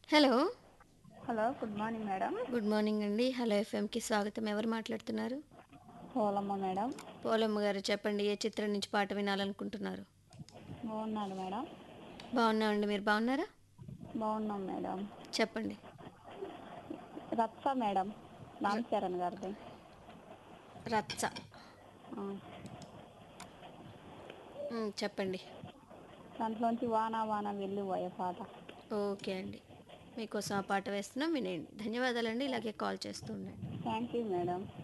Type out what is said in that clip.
hello hello good morning madam good morning అండి hello ఎఫ్ఎంకి స్వాగతం ఎవరు మాట్లాడుతున్నారు పోలమ్మ మేడం పోలమ్మ గారు చెప్పండి ఏ చిత్రం నుంచి పాట వినాలనుకుంటున్నారు బాగున్నాడు మేడం బాగున్నామండి మీరు బాగున్నారా బాగున్నాం మేడం చెప్పండి రత్స మేడం రామ్ చరణ్ గారిది రచ్చ ఆ, మ్, చెప్పండి దాంట్లోంచి వాన వాన వెళ్ళి పోయే పాట ఓకే అండి మీకోసం ఆ పాట వేస్తున్నాం వినేయండి ధన్యవాదాలండి ఇలాగే కాల్ చేస్తూ ఉండండి థ్యాంక్ యూ మేడం